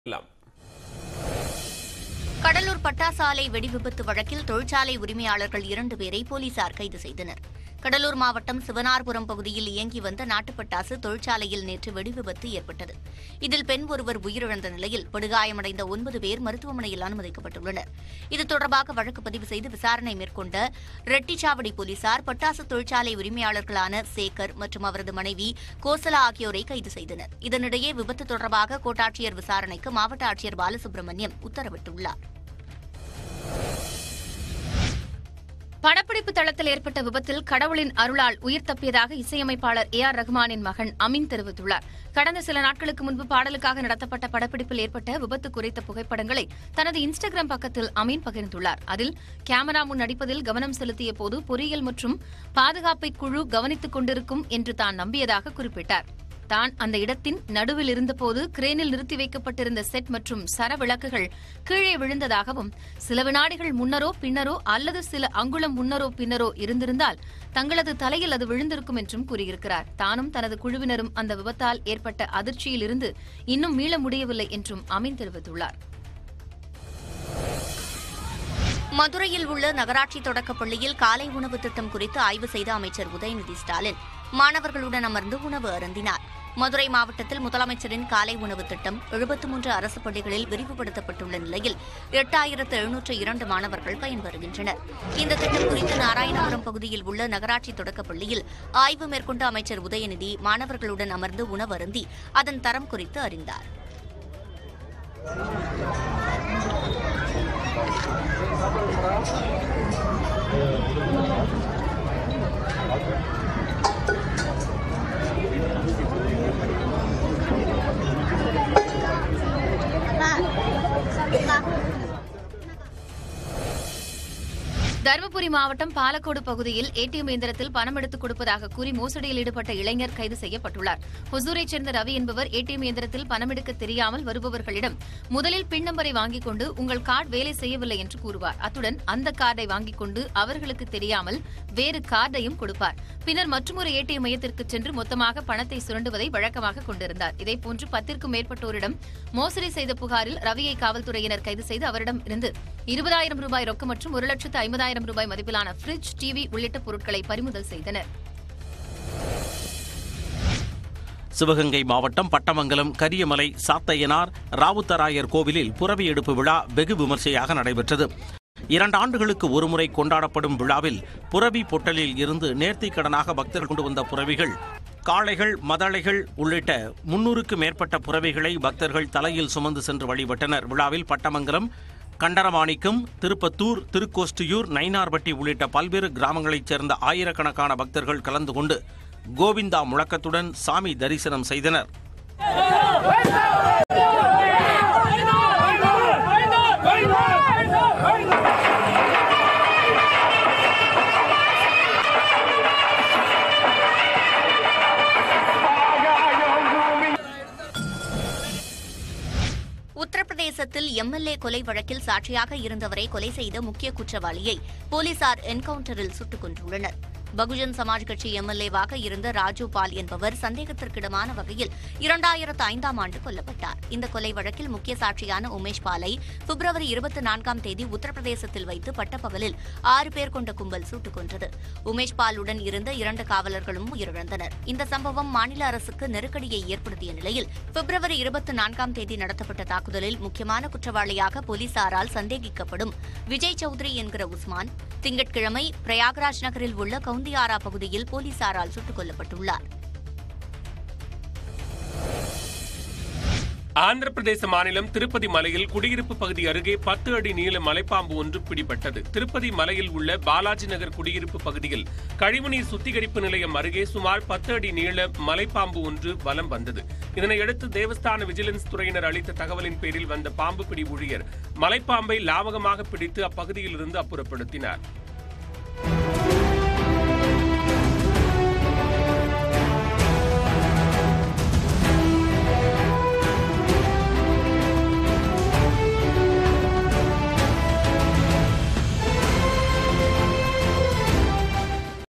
எல்லாம் கடலூர் பட்டாசாலை வெடிவிபத்து வழக்கில் தொழிற்சாலை உரிமையாளர்கள் இரண்டு பேரை போலீசார் கைது செய்தனர் கடலூர் மாவட்டம் சிவனார்புரம் பகுதியில் இயங்கி வந்த நாட்டுப்பட்டாசு தொழிற்சாலையில் நேற்று வெடிவிபத்து ஏற்பட்டது இதில் பெண் ஒருவர் உயிரிழந்த நிலையில் படுகாயமடைந்த ஒன்பது பேர் மருத்துவமனையில் அனுமதிக்கப்பட்டுள்ளனர் இது தொடர்பாக வழக்கு பதிவு செய்து விசாரணை மேற்கொண்ட ரெட்டிச்சாவடி போலீசார் பட்டாசு தொழிற்சாலை உரிமையாளர்களான சேகர் மற்றும் அவரது மனைவி கோசலா ஆகியோரை கைது செய்தனர் இதனிடையே விபத்து தொடர்பாக கோட்டாட்சியர் விசாரணைக்கு மாவட்ட ஆட்சியர் பாலசுப்ரமணியம் உத்தரவிட்டுள்ளார் படப்பிடிப்பு தளத்தில் ஏற்பட்ட விபத்தில் கடவுளின் அருளால் உயிர் தப்பியதாக இசையமைப்பாளர் ஏ ஆர் ரஹ்மானின் மகன் அமீன் தெரிவித்துள்ளார் கடந்த சில நாட்களுக்கு முன்பு பாடலுக்காக நடத்தப்பட்ட படப்பிடிப்பில் ஏற்பட்ட விபத்து குறித்த புகைப்படங்களை தனது இன்ஸ்டாகிராம் பக்கத்தில் அமீன் பகிர்ந்துள்ளார் அதில் கேமரா முன் நடிப்பதில் கவனம் செலுத்திய போது பொறியியல் மற்றும் பாதுகாப்பை குழு கவனித்துக் கொண்டிருக்கும் என்று தான் நம்பியதாக குறிப்பிட்டார் தான் அந்த இடத்தின் நடுவில் இருந்தபோது கிரேனில் நிறுத்தி வைக்கப்பட்டிருந்த செட் மற்றும் சர விளக்குகள் கீழே விழுந்ததாகவும் சில வினாடிகள் முன்னரோ பின்னரோ அல்லது சில அங்குலம் முன்னரோ பின்னரோ இருந்திருந்தால் தங்களது தலையில் அது விழுந்திருக்கும் என்றும் கூறியிருக்கிறார் தானும் தனது குழுவினரும் அந்த விபத்தால் ஏற்பட்ட அதிர்ச்சியில் இருந்து இன்னும் மீள முடியவில்லை என்றும் அமீன் தெரிவித்துள்ளார் மதுரையில் உள்ள நகராட்சி தொடக்கப் பள்ளியில் காலை உணவு திட்டம் குறித்து ஆய்வு செய்த அமைச்சர் உதயநிதி ஸ்டாலின் மாணவர்களுடன் அமர்ந்து உணவு அருந்தினார் மதுரை மாவட்டத்தில் முதலமைச்சரின் காலை உணவு திட்டம் எழுபத்து மூன்று அரசு பள்ளிகளில் விரிவுபடுத்தப்பட்டுள்ள நிலையில் எட்டாயிரத்து எழுநூற்று இரண்டு மாணவர்கள் பயன்பெறுகின்றனர் இந்த திட்டம் குறித்து நாராயணபுரம் பகுதியில் உள்ள நகராட்சி தொடக்கப் பள்ளியில் ஆய்வு மேற்கொண்ட அமைச்சர் உதயநிதி மாணவர்களுடன் அமர்ந்து உணவு அருந்தி அதன் தரம் குறித்து அறிந்தார் தருமபுரி மாவட்டம் பாலக்கோடு பகுதியில் ஏடிஎம் இயந்திரத்தில் பணம் எடுத்துக் கொடுப்பதாக கூறி மோசடியில் ஈடுபட்ட இளைஞர் கைது செய்யப்பட்டுள்ளார் ஹொசூரைச் சேர்ந்த ரவி என்பவர் ஏடிஎம் இயந்திரத்தில் பணம் எடுக்க தெரியாமல் வருபவர்களிடம் முதலில் பின் நம்பரை வாங்கிக் கொண்டு உங்கள் கார்டு வேலை செய்யவில்லை என்று கூறுவார் அத்துடன் அந்த கார்டை வாங்கிக் கொண்டு அவர்களுக்கு தெரியாமல் வேறு கார்டையும் கொடுப்பார் பின்னர் மற்றொரு ஏடிஎம் மையத்திற்கு சென்று மொத்தமாக பணத்தை சுரண்டுவதை வழக்கமாக கொண்டிருந்தார் இதேபோன்று பத்திற்கும் மேற்பட்டோரிடம் மோசடி செய்த புகாரில் ரவியை காவல்துறையினர் கைது செய்து அவரிடம் இருந்து இருபதாயிரம் ரூபாய் ரொக்கம் மற்றும் ஒரு லட்சத்து ஐம்பதாயிரம் ரூபாய் மதிப்பிலான ஃபிரிட்ஜ் டிவி உள்ளிட்ட பொருட்களை பறிமுதல் செய்தனர் சிவகங்கை மாவட்டம் பட்டமங்கலம் கரியமலை சாத்தையனார் ராவுத்தராயர் கோவிலில் புறவி எடுப்பு விழா வெகு விமர்சையாக நடைபெற்றது இரண்டு ஆண்டுகளுக்கு ஒருமுறை கொண்டாடப்படும் விழாவில் புறவி பொட்டலில் இருந்து நேர்த்திக் கடனாக பக்தர்கள் கொண்டு வந்த புறவிகள் காளைகள் மதளைகள் உள்ளிட்ட முன்னூறுக்கு மேற்பட்ட புறவிகளை பக்தர்கள் தலையில் சுமந்து சென்று வழிபட்டனர் விழாவில் பட்டமங்கலம் கண்டரமாணிக்கம் திருப்பத்தூர் திருக்கோஷ்டியூர் நைனார்பட்டி உள்ளிட்ட பல்வேறு கிராமங்களைச் சேர்ந்த ஆயிரக்கணக்கான பக்தர்கள் கலந்து கொண்டு கோவிந்தா முழக்கத்துடன் சாமி தரிசனம் செய்தனர் உத்தரப்பிரதேசத்தில் எம்எல்ஏ கொலை வழக்கில் சாட்சியாக இருந்தவரை கொலை செய்த முக்கிய குற்றவாளியை போலீசார் என்கவுண்டரில் சுட்டுக் கொன்றுள்ளனர் பகுஜன் சமாஜ் கட்சி எம்எல்ஏவாக இருந்த ராஜு பால் என்பவர் சந்தேகத்திற்கிடமான வகையில் இரண்டாயிரத்து ஐந்தாம் ஆண்டு கொல்லப்பட்டார் இந்த கொலை வழக்கில் முக்கிய சாட்சியான உமேஷ் பாலை பிப்ரவரி இருபத்தி நான்காம் தேதி உத்தரப்பிரதேசத்தில் வைத்து பட்டப்பகலில் ஆறு பேர் கொண்ட கும்பல் சுட்டுக் கொன்றது உமேஷ் பாலுடன் இருந்த இரண்டு காவலர்களும் உயிரிழந்தனர் இந்த சம்பவம் மாநில அரசுக்கு நெருக்கடியை ஏற்படுத்திய நிலையில் பிப்ரவரி இருபத்தி நான்காம் தேதி நடத்தப்பட்ட தாக்குதலில் முக்கியமான குற்றவாளியாக போலீசாரால் சந்தேகிக்கப்படும் விஜய் சௌத்ரி என்கிற உஸ்மான் திங்கட்கிழமை பிரயாக்ராஜ் நகரில் உள்ள கவுந்தியாரா பகுதியில் போலீசாரால் சுட்டுக் கொல்லப்பட்டுள்ளார் ஆந்திர பிரதேச மாநிலம் திருப்பதி மலையில் குடியிருப்பு பகுதி அருகே பத்து அடி நீள மலைப்பாம்பு ஒன்று பிடிபட்டது திருப்பதி மலையில் உள்ள பாலாஜி நகர் குடியிருப்பு பகுதியில் கழிவுநீர் சுத்திகரிப்பு நிலையம் அருகே சுமார் பத்து அடி நீள மலைப்பாம்பு ஒன்று வலம் வந்தது இதனையடுத்து தேவஸ்தான விஜிலன்ஸ் துறையினர் அளித்த தகவலின் பேரில் வந்த பாம்பு பிடி ஊழியர் மலைப்பாம்பை லாவகமாக பிடித்து அப்பகுதியில் இருந்து அப்புறப்படுத்தினார்